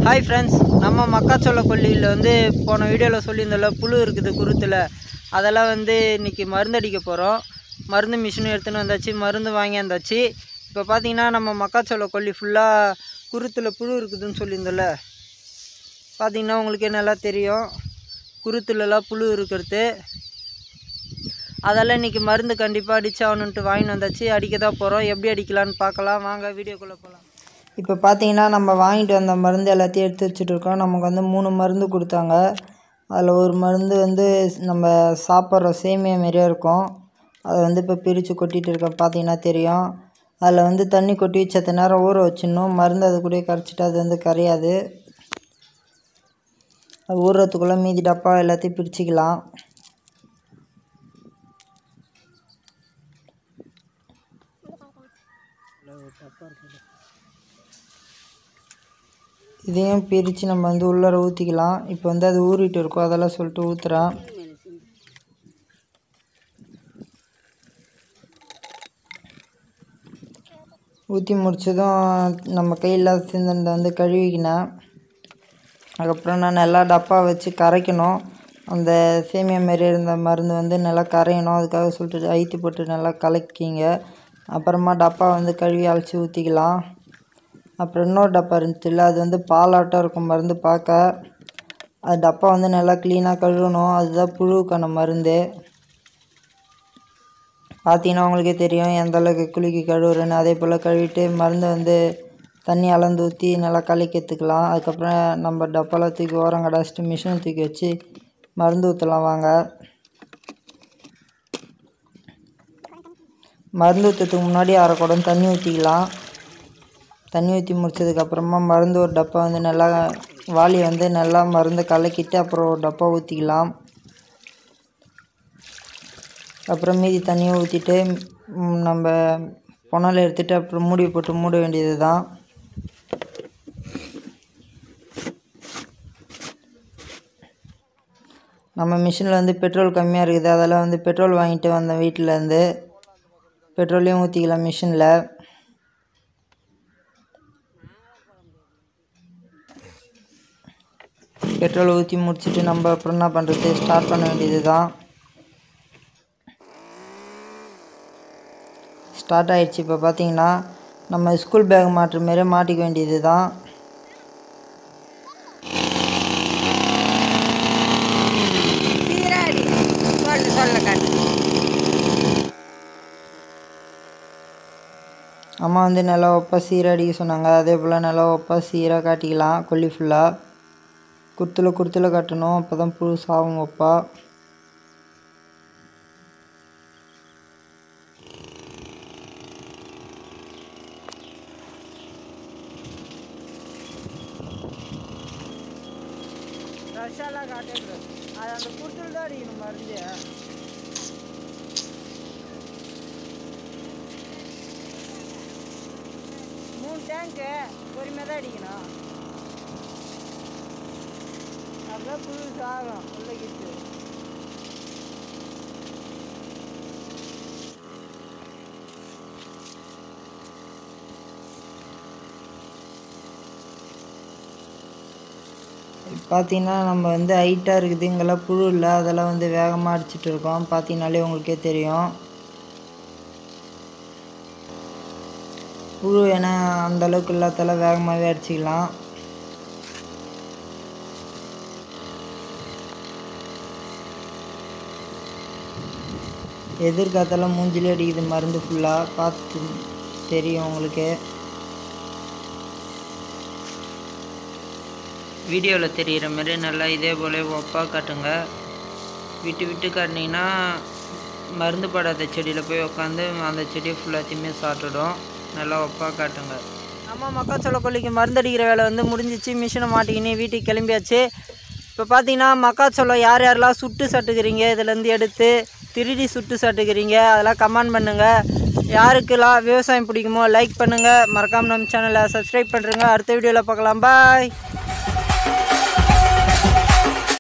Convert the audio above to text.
hi friends நம்ம மக்காச்சோள கொல்லியில் வந்து போன வீடியோவில் சொல்லியிருந்தோம்ல புழு இருக்குது குருத்தில் அதெல்லாம் வந்து இன்றைக்கி மருந்தடிக்க போகிறோம் மருந்து மிஷினும் எடுத்துன்னு வந்தாச்சு மருந்து வாங்கி வந்தாச்சு இப்போ பார்த்தீங்கன்னா நம்ம மக்காச்சோள கொல்லி ஃபுல்லாக குருத்தில் புழு இருக்குதுன்னு சொல்லியிருந்தோம்ல பார்த்தீங்கன்னா உங்களுக்கே நல்லா தெரியும் குருத்துலலாம் புழு இருக்கிறது அதெல்லாம் இன்றைக்கி மருந்து கண்டிப்பாக அடிச்சாகணுன்ட்டு வாங்கிட்டு வந்தாச்சு அடிக்க தான் போகிறோம் எப்படி அடிக்கலான்னு பார்க்கலாம் வாங்க வீடியோக்குள்ளே போகலாம் இப்போ பார்த்தீங்கன்னா நம்ம வாங்கிட்டு வந்த மருந்து எல்லாத்தையும் எடுத்து வச்சுட்டு இருக்கோம் நமக்கு வந்து மூணு மருந்து கொடுத்தாங்க அதில் ஒரு மருந்து வந்து நம்ம சாப்பிட்ற சேமியா மாரியே இருக்கும் அதை வந்து இப்போ பிரித்து கொட்டிகிட்டு இருக்கேன் பார்த்தீங்கன்னா தெரியும் அதில் வந்து தண்ணி கொட்டி சத்த நேரம் ஊற வச்சிடணும் மருந்து அது கூட கரைச்சிட்டு அது வந்து கரையாது அது ஊறுறதுக்குள்ளே மீதி டப்பா எல்லாத்தையும் பிரிச்சுக்கலாம் இதையும் பிரித்து நம்ம வந்து உள்ளார ஊற்றிக்கலாம் இப்போ வந்து அது ஊறிட்டு இருக்கும் அதெல்லாம் சொல்லிட்டு ஊற்றுறேன் ஊற்றி முடிச்சதும் நம்ம கையில் சிந்தனை வந்து கழுவிக்கினேன் அதுக்கப்புறம் நான் நல்லா டப்பா வச்சு கரைக்கணும் அந்த சேமியா மாரி இருந்த மருந்து வந்து நல்லா கரையணும் அதுக்காக சொல்லிட்டு ஐத்தி போட்டு நல்லா கலக்கிங்க அப்புறமா டப்பா வந்து கழுவி அழைச்சி ஊற்றிக்கலாம் அப்புறம் இன்னொரு டப்பா இருந்துச்சுல்ல அது வந்து பாலாட்டம் இருக்கும் மருந்து பார்க்க அது டப்பா வந்து நல்லா க்ளீனாக கழுவணும் அதுதான் புழுவுக்கான மருந்து பார்த்தீங்கன்னா உங்களுக்கே தெரியும் எந்த அளவுக்கு குலுக்கி கழுவுறேன்னு அதே போல் கழுவிட்டு மருந்தை வந்து தண்ணி அளந்து ஊற்றி நல்லா கலக்கி எடுத்துக்கலாம் அதுக்கப்புறம் நம்ம டப்பாவில் தூக்கி ஓரம் கடாச்சிட்டு மிஷினை தூக்கி வச்சு மருந்து ஊற்றலாம் வாங்க மருந்து ஊற்றுறதுக்கு முன்னாடி அரை குடம் தண்ணி ஊற்றிக்கலாம் தண்ணி ஊற்றி முடிச்சதுக்கப்புறமா மருந்து ஒரு டப்பா வந்து நல்லா வாளி வந்து நல்லா மருந்து கலக்கிட்டு அப்புறம் ஒரு டப்பா ஊற்றிக்கலாம் அப்புறம் மீதி தண்ணியை ஊற்றிட்டு நம்ம புனல் எடுத்துகிட்டு அப்புறம் மூடி போட்டு மூட வேண்டியது தான் நம்ம மிஷினில் வந்து பெட்ரோல் கம்மியாக இருக்குது அதெல்லாம் வந்து பெட்ரோல் வாங்கிட்டு வந்தேன் வீட்டிலேருந்து பெட்ரோலையும் ஊற்றிக்கலாம் மிஷினில் பெட்ரோல் ஊற்றி முடிச்சுட்டு நம்ம அப்புறம் என்ன பண்ணுறது ஸ்டார்ட் பண்ண வேண்டியது தான் ஸ்டார்ட் ஆயிடுச்சு இப்போ பார்த்தீங்கன்னா நம்ம ஸ்கூல் பேக் மாட்டுற மாரி மாட்டிக்க வேண்டியது தான் அம்மா வந்து நல்லா ஒப்பா சீராக அடிக்க சொன்னாங்க அதே போல் நல்லா ஒப்பா சீராக காட்டிக்கலாம் கொல்லி ஃபுல்லாக குத்துல குத்துல கட்டணும் அப்போ தான் புழு சாவும் வைப்பா ஃப்ரெஷ்ஷாலாம் காட்டேன் அது அந்த குத்தில் தான் அடிக்கணும் மருந்து மூணு டேங்க்கு பொறுமையாக தான் அடிக்கணும் அப்படியே புழு சாகும் உள்ள கிட்டு பார்த்தீங்கன்னா நம்ம வந்து ஹைட்டாக இருக்குது இங்கெல்லாம் புழு இல்லை அதெல்லாம் வந்து வேகமாக அடிச்சிட்டு இருக்கோம் பார்த்தீங்கனாலே உங்களுக்கே தெரியும் புழு ஏன்னா அந்த அளவுக்கு இல்லாதெல்லாம் வேகமாகவே அடிச்சிக்கலாம் எதிர்காத்தெல்லாம் மூஞ்சிலே அடிக்குது மருந்து ஃபுல்லாக பார்த்து தெரியும் உங்களுக்கு வீடியோவில் தெரிகிற மாதிரி நல்லா இதே போல் ஒப்பா காட்டுங்க விட்டு விட்டு காட்டினீங்கன்னா மருந்து படாத செடியில் போய் உட்காந்து அந்த செடியை ஃபுல்லாத்தையுமே சாப்பிட்டுடும் நல்லா ஒப்பா காட்டுங்க நம்ம மக்காச்சோள கொல்லிக்கு மருந்து அடிக்கிற வேலை வந்து முடிஞ்சிச்சு மிஷினை மாட்டிக்கின்னு வீட்டுக்கு கிளம்பியாச்சு இப்போ பார்த்தீங்கன்னா மக்காச்சோளம் யார் யாரெல்லாம் சுட்டு சாட்டுக்கிறீங்க இதுலேருந்து எடுத்து திருடி சுட்டு சாட்டுக்கிறீங்க அதெல்லாம் கமெண்ட் பண்ணுங்கள் யாருக்கெல்லாம் விவசாயம் பிடிக்குமோ லைக் பண்ணுங்கள் மறக்காமல் நம்ம சேனலை சப்ஸ்கிரைப் பண்ணுறேங்க அடுத்த வீடியோவில் பார்க்கலாம் பாய்